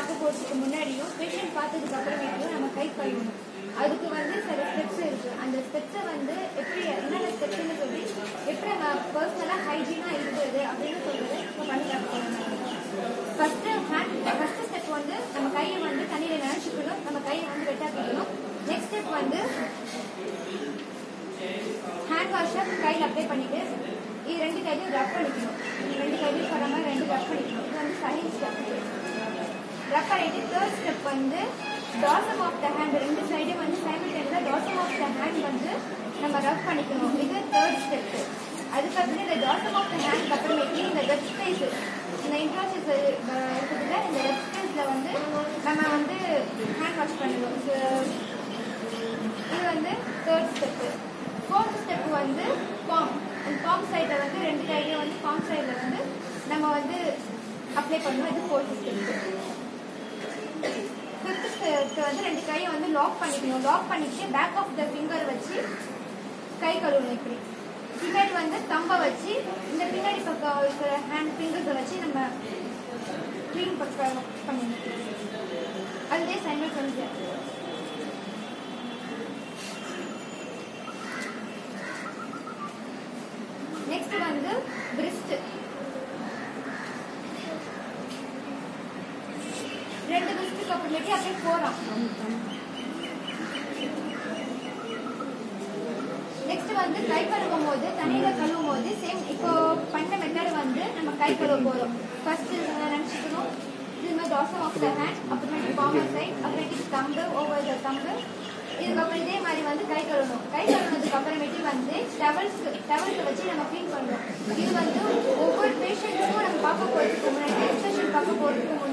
பார்க்க போறதுக்கு முன்னாடியும் பேஷண்ட் பார்த்ததுக்கு அப்புறமேட்டும் நம்ம கை கழுவணும் அதுக்கு வந்து சில ஸ்டெப்ஸ் இருக்கு அந்த ஸ்டெப்ஸை வந்து எப்படி என்னென்ன ஸ்டெப்ஸ்னு சொல்லி எப்படி நம்ம பர்சனலா ஹைஜீனா இருக்கிறது அப்படின்னு சொல்றது இப்போ பண்ணி காட்டுறோம் ஃபர்ஸ்ட் ஹேண்ட் ஃபர்ஸ்ட் ஸ்டெப் வந்து நம்ம கையை வந்து தண்ணியில நினைச்சுக்கணும் நம்ம கையை வந்து வெட்டாக்கிக்கணும் நெக்ஸ்ட் ஸ்டெப் வந்து ஹேண்ட் வாஷை கையில் அப்ளை பண்ணிட்டு இது ரெண்டு கையிலையும் ரப் பண்ணிக்கணும் இது ரெண்டு கையிலையும் போகிற மாதிரி ரெண்டு ரப் பண்ணிக்கணும் இது வந்து செகண்ட் ஸ்டெப் ரப் பண்ணிட்டு தேர்ட் ஸ்டெப் வந்து டாசம் ஆஃப் த ஹேண்ட் ரெண்டு சைடும் வந்து சைமில்டேனியஸாக டாசம் ஆஃப் த ஹேண்ட் வந்து நம்ம ரப் பண்ணிக்கணும் இது தேர்ட் ஸ்டெப் அதுக்கப்புறம் இந்த டாசம் ஆஃப் த ஹேண்ட் அப்புறமேட்டு இந்த வெப் ஸ்பேஸ் இந்த இன்ட்ராசஸ் இருக்குதுல இந்த வெப் ஸ்பேஸில் வந்து நம்ம வந்து ஹேண்ட் வாஷ் பண்ணணும் இது இது வந்து தேர்ட் ஸ்டெப்பு ஃபோர்த் ஸ்டெப் வந்து பாம் அந்த பாம் சைடில் வந்து ரெண்டு கையிலையும் வந்து பாம் சைடில் வந்து நம்ம வந்து அப்ளை பண்ணணும் இது ஃபோர்த் ஸ்டெப்பு ஃபிஃப்த் ஸ்டெப் வந்து ரெண்டு கையை வந்து லாக் பண்ணிக்கணும் லாக் பண்ணிட்டு பேக் ஆஃப் த ஃபிங்கர் வச்சு கை கழுவணும் இப்படி பின்னாடி வந்து தம்பை வச்சு இந்த பின்னாடி பக்கம் இருக்கிற ஹேண்ட் ஃபிங்கர்ஸை வச்சு நம்ம க்ளீன் பக்கம் பண்ணணும் அதுலேயே சைமல் பண்ணி நெக்ஸ்ட் வந்து பிரிஸ்ட் ரெண்டு பிரிஸ்டுக்கு அப்புறமேட்டு அப்படியே போறோம் நெக்ஸ்ட் வந்து கை கழுவும் போது தண்ணியில கழுவும் போது சேம் இப்போ பண்ண மெத்தட் வந்து நம்ம கை கழுவ போறோம் ஃபர்ஸ்ட் நினைச்சுக்கணும் இது மாதிரி டாசம் ஆஃப் த ஹேண்ட் அப்புறமேட்டு பாமர் சைட் அப்புறமேட்டு தம்பு ஓவர் த தம்பு இதுக்கப்புறம் இதே மாதிரி வந்து கை கழுவணும் கை கழுவுனதுக்கு அப்புறமேட்டு வந்து டவல்ஸ் டவல்ஸை வச்சு நம்ம க்ளீன் பண்றோம் இது வந்து ஒவ்வொரு பேஷண்ட்டுக்கும் நம்ம பார்க்க போறதுக்கு முன்னாடி எக்ஸ்பிரஷன் பார்க்க போறதுக்கு முன்னாடி